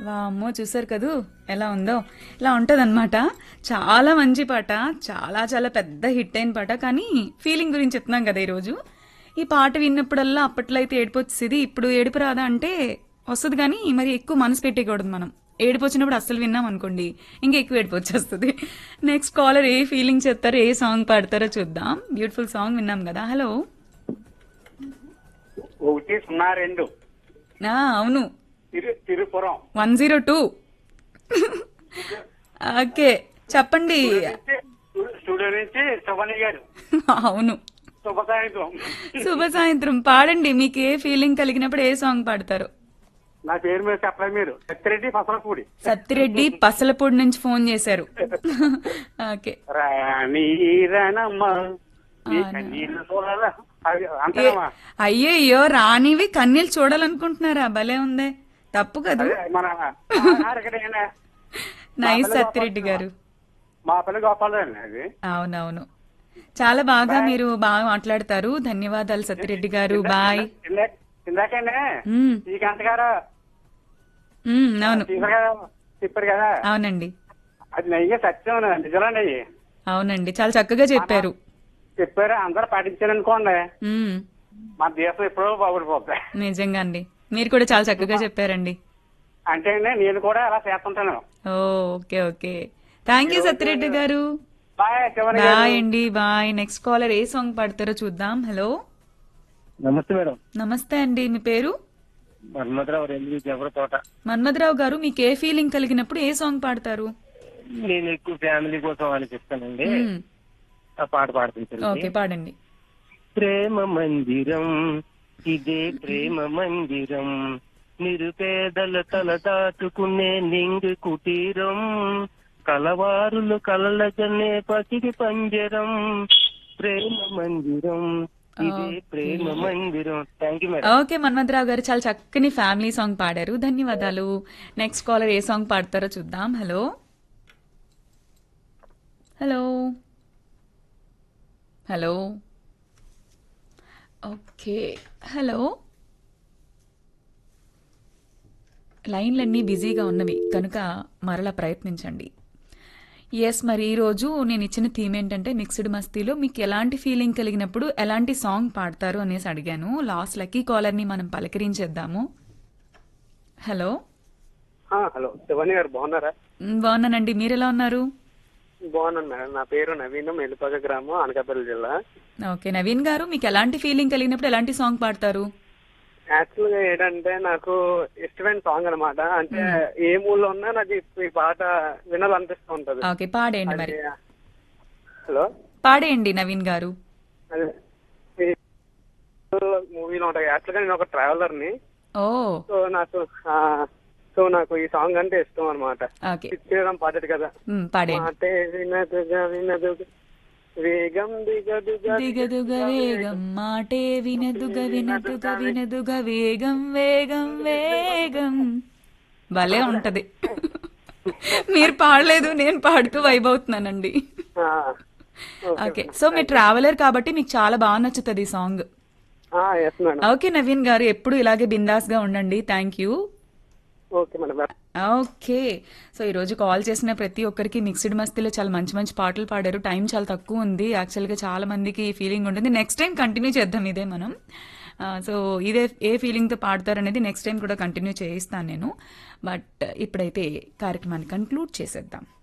వామ్మో చూసారు కదూ ఎలా ఉందో ఇలా ఉంటదన్నమాట చాలా మంచి పాట చాలా చాలా పెద్ద హిట్ అయిన పాట కానీ ఫీలింగ్ గురించి చెప్తున్నాం కదా ఈరోజు ఈ పాట విన్నప్పుడల్లా అప్పట్లో అయితే ఏడుపు వచ్చేది ఇప్పుడు ఏడుపు రాదా అంటే వస్తుంది కానీ మరి ఎక్కువ మనసు పెట్టేయకూడదు మనం ఏడుపు వచ్చినప్పుడు అస్సలు విన్నాం అనుకోండి ఇంకా ఎక్కువ ఏడుపు వచ్చేస్తుంది నెక్స్ట్ కాలర్ ఏ ఫీలింగ్ చెప్తారో ఏ సాంగ్ పాడతారో చూద్దాం బ్యూటిఫుల్ సాంగ్ విన్నాం కదా హలో ఒకటి సున్నా రెండు ఆ, అవును తిరు తిరుపురం వన్ జీరో టూ ఓకే చెప్పండి స్టూడియో నుంచి శుభని గారు అవును శుభ సాయంత్రం శుభ సాయంత్రం పాడండి మీకు ఏ ఫీలింగ్ కలిగినప్పుడు ఏ సాంగ్ పాడతారు నా పేరు మీద చెప్పలేదు మీరు సత్యరెడ్డి ఫసలపూడి సత్తిరెడ్డి పసలపూడి నుంచి ఫోన్ చేశారు ఓకే రాణి రణమ్మ నీ కన్నీళ్ళు చూడాలా అది అంతేనమ్మా అయ్యయ్యో రానివి కన్నీళ్ళు చూడాలనుకుంటున్నారా భలే ఉందే తప్పు కదా అదే మన ఎక్కడైనా నైస్ సత్తిరెడ్డి గారు మా పిల్ల గోపాలని అది అవునవును చాలా బాగా మీరు బాగా మాట్లాడతారు ధన్యవాదాలు సత్తిరెడ్డి గారు బాయ్ ఇందాక- ఇందాకనే ఉమ్, ఈ గంట గారు ఉమ్, అవును టీచర్ గారు చెప్పారు కదా అవునండి అది నయ్యే సత్యం నిజమేనయ్యి అవునండి చాలా చక్కగా చెప్పారు చెప్పారు అందరూ పాటించారు అనుకోండి ఉమ్, మన దేశం ఎప్పుడో బాగుపడిపోతాయి నిజంగా అండి మీరు కూడా చాలా చక్కగా చెప్పారండి అంటే నేను కూడా అలా చేస్తుంటాను oh okay okay thank you Satyareddy garu bye చివరి బాయ్ అండి బాయ్ నెక్స్ట్ కాలర్ ఏ సాంగ్ పాడతారో చూద్దాం హలో నమస్తే మేడం నమస్తే అండి మీ పేరు మన్మధరావు రెండు జవర తోట మన్మథరావు గారు మీకు ఏ ఫీలింగ్ కలిగినప్పుడు ఏ సాంగ్ పాడతారు నేను ఎక్కువ ఫ్యామిలీ కోసం అని చెప్తానండి మ్మ్. ఆ పాట పాడుతుంటారు ఓకే పాడండి ప్రేమ మందిరం ఇదే ప్రేమ మందిరం నిరుపేదల తల దాటుకునే నింగి కుటీరం కలవారులు కలలకనే పసిడి పంజరం ప్రేమ మందిరం ఇదే ప్రేమ మందిరం thank you madam okay Manmatharao garu చాలా చక్కని ఫ్యామిలీ సాంగ్ పాడారు ధన్యవాదాలు నెక్స్ట్ కాలర్ ఏ సాంగ్ పాడతారో చూద్దాం hello hello hello okay hello లైన్లన్నీ బిజీగా ఉన్నవి కనుక మరలా ప్రయత్నించండి ఎస్ మరి ఈరోజు నేను ఇచ్చిన థీమ్ ఏంటంటే మిక్స్డ్ మస్తీలో మీకు ఎలాంటి ఫీలింగ్ కలిగినప్పుడు ఎలాంటి సాంగ్ పాడతారు అనేసి అడిగాను లాస్ట్ లక్కీ కాలర్ని మనం పలకరించేద్దాము హలో ఆ, హలో శివని గారు బాగున్నారా మ్, బాగున్నానండి మీరు ఎలా ఉన్నారు బాగున్నాను మేడం నా పేరు నవీన్ మెల్లిపగ గ్రామం అనకాపల్లి జిల్లా ఓకే నవీన్ గారు మీకు ఎలాంటి ఫీలింగ్ కలిగినప్పుడు ఎలాంటి సాంగ్ పాడతారు యాక్చువల్ గా ఏంటంటే నాకు ఇష్టమైన సాంగ్ అన్నమాట అంటే ఏ మూడ్ లో ఉన్నా నాకు ఈ పాట వినాలనిపిస్తూ ఉంటది ఓకే పాడేయండి మరి హలో పాడేయండి నవీన్ గారు అదే మూవీలో ఉంటాయి యాక్చువల్ గా నేను ఒక ట్రావెలర్ ని ఓ సో నాకు ఆ, సో నాకు ఈ సాంగ్ అంటే ఇష్టం అనమాట ఓకే చిత్రం పాడేది కదా మ్, పాడేయండి మాటే వినదుగా వినదుగా వేగం దిగదుగా దిగదుగ వేగం మాటే వినదుగ వినదుగ వినదుగ వేగం వేగం వేగం భలే ఉంటది మీరు పాడలేదు నేను పాడుతూ వైబ్ అవుతున్నానండి ఆ, ఓకే సో మీరు ట్రావెలర్ కాబట్టి మీకు చాలా బాగా నచ్చుతుంది ఈ సాంగ్ ఆ, ఎస్ మేడం ఓకే నవీన్ గారు ఎప్పుడు ఇలాగే బిందాస్ గా ఉండండి thank you okay madam okay so ఈరోజు కాల్ చేసిన ప్రతి ఒక్కరికి మిక్స్డ్ మస్తీలో చాలా మంచి మంచి పాటలు పాడారు టైం చాలా తక్కువ ఉంది యాక్చువల్గా చాలా మందికి ఫీలింగ్ ఉంటుంది నెక్స్ట్ టైం కంటిన్యూ చేద్దాం ఇదే మనం ఆ, సో ఇదే ఏ ఫీలింగ్తో పాడతారు అనేది నెక్స్ట్ టైం కూడా కంటిన్యూ చేయిస్తాను నేను బట్ ఇప్పుడైతే కార్యక్రమాన్ని కంక్లూడ్ చేసేద్దాం